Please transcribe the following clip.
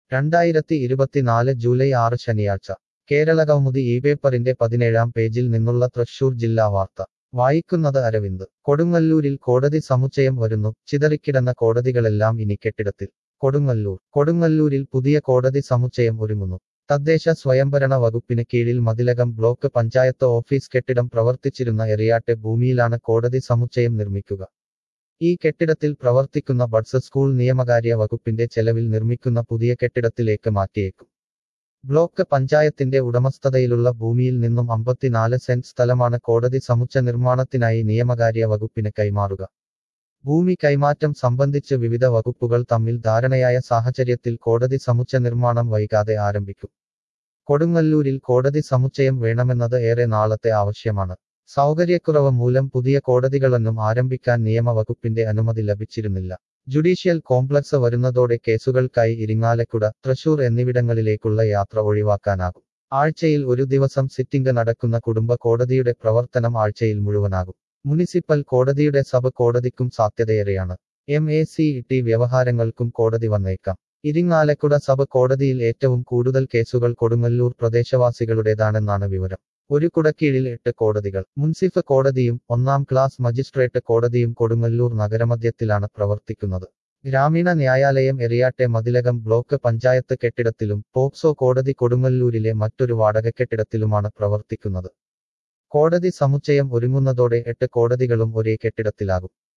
രണ്ടായിരത്തി ഇരുപത്തിനാല് ജൂലൈ ആറ് ശനിയാഴ്ച കേരളകൗമുദി ഈ പേപ്പറിന്റെ പതിനേഴാം പേജിൽ നിന്നുള്ള തൃശൂർ ജില്ലാ വാർത്ത വായിക്കുന്നത് അരവിന്ദ് കൊടുങ്ങല്ലൂരിൽ കോടതി സമുച്ചയം വരുന്നു ചിതറിക്കിടന്ന കോടതികളെല്ലാം ഇനി കെട്ടിടത്തിൽ കൊടുങ്ങല്ലൂർ കൊടുങ്ങല്ലൂരിൽ പുതിയ കോടതി സമുച്ചയം ഒരുങ്ങുന്നു തദ്ദേശ സ്വയംഭരണ വകുപ്പിന് കീഴിൽ മതിലകം ബ്ലോക്ക് പഞ്ചായത്ത് ഓഫീസ് കെട്ടിടം പ്രവർത്തിച്ചിരുന്ന എറിയാട്ടെ ഭൂമിയിലാണ് കോടതി സമുച്ചയം നിർമ്മിക്കുക ഈ കെട്ടിടത്തിൽ പ്രവർത്തിക്കുന്ന ബഡ്സ് സ്കൂൾ നിയമകാര്യ വകുപ്പിന്റെ ചെലവിൽ നിർമ്മിക്കുന്ന പുതിയ കെട്ടിടത്തിലേക്ക് മാറ്റിയേക്കും ബ്ലോക്ക് പഞ്ചായത്തിന്റെ ഉടമസ്ഥതയിലുള്ള ഭൂമിയിൽ നിന്നും അമ്പത്തിനാല് സെന്റ് സ്ഥലമാണ് കോടതി സമുച്ച നിർമ്മാണത്തിനായി നിയമകാര്യ വകുപ്പിന് കൈമാറുക ഭൂമി കൈമാറ്റം സംബന്ധിച്ച് വിവിധ വകുപ്പുകൾ തമ്മിൽ ധാരണയായ സാഹചര്യത്തിൽ കോടതി സമുച്ച നിർമ്മാണം വൈകാതെ ആരംഭിക്കും കൊടുങ്ങല്ലൂരിൽ കോടതി സമുച്ചയം വേണമെന്നത് ഏറെ നാളത്തെ ആവശ്യമാണ് സൗകര്യക്കുറവ് മൂലം പുതിയ കോടതികളൊന്നും ആരംഭിക്കാൻ നിയമവകുപ്പിന്റെ അനുമതി ലഭിച്ചിരുന്നില്ല ജുഡീഷ്യൽ കോംപ്ലക്സ് വരുന്നതോടെ കേസുകൾക്കായി ഇരിങ്ങാലക്കുട തൃശൂർ എന്നിവിടങ്ങളിലേക്കുള്ള യാത്ര ഒഴിവാക്കാനാകും ആഴ്ചയിൽ ഒരു ദിവസം സിറ്റിംഗ് നടക്കുന്ന കുടുംബ കോടതിയുടെ പ്രവർത്തനം ആഴ്ചയിൽ മുഴുവനാകും മുനിസിപ്പൽ കോടതിയുടെ സബ് കോടതിക്കും സാധ്യതയേറെയാണ് എം എ സി ടി വ്യവഹാരങ്ങൾക്കും കോടതി വന്നേക്കാം ഇരിങ്ങാലക്കുട സബ് കോടതിയിൽ ഏറ്റവും കൂടുതൽ കേസുകൾ കൊടുങ്ങല്ലൂർ പ്രദേശവാസികളുടേതാണെന്നാണ് വിവരം ഒരു കുടക്കീഴിൽ എട്ട് കോടതികൾ മുൻസിഫ് കോടതിയും ഒന്നാം ക്ലാസ് മജിസ്ട്രേറ്റ് കോടതിയും കൊടുങ്ങല്ലൂർ നഗരമധ്യത്തിലാണ് പ്രവർത്തിക്കുന്നത് ഗ്രാമീണ ന്യായാലയം എറിയാട്ടെ മതിലകം ബ്ലോക്ക് പഞ്ചായത്ത് കെട്ടിടത്തിലും പോക്സോ കോടതി കൊടുങ്ങല്ലൂരിലെ മറ്റൊരു വാടക കെട്ടിടത്തിലുമാണ് പ്രവർത്തിക്കുന്നത് കോടതി സമുച്ചയം ഒരുങ്ങുന്നതോടെ എട്ട് കോടതികളും ഒരേ കെട്ടിടത്തിലാകും